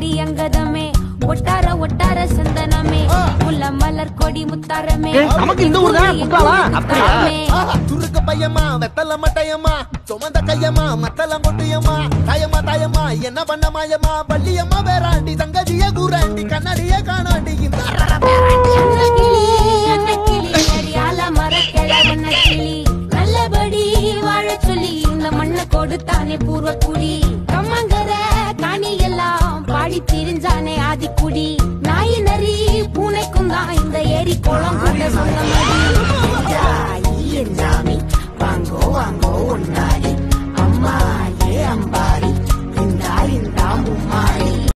அங்கதமே ஒட்டார ஒட்டார சந்தனமே முல்ல மலர் கொடி முத்தாரமே ஏய், நமக்கு இந்த ஊர் தான் குற்றாலா? அப்படியா? ஆஹா, துருக்கு பையமா வெத்தல மட்டையம்மா சுமந்த கையம்மா மத்தல மொட்டையம்மா தாயம்மா தாயம்மா என்ன பண்ண மாயம்மா பள்ளியம்மா வேறாண்டி தங்கதிய கூறாண்டி கண்ணாடிய காணாண்டி இந்த அன்னக்கிளி, அன்னக்கிளி, அடியால மரக்கிழவண்ண கிளி. நல்லபடி வாழச் சொல்லி இந்த மண்ணை கொடுத்தானே பூர்வ குடி கம்மங்கர காணி எல்லாம் பாடி திரிஞ்சானே ஆதிக்குடி நாய் நரி பூனைக்கும் தான் இந்த ஏரி குளம் கூட சொந்தமடி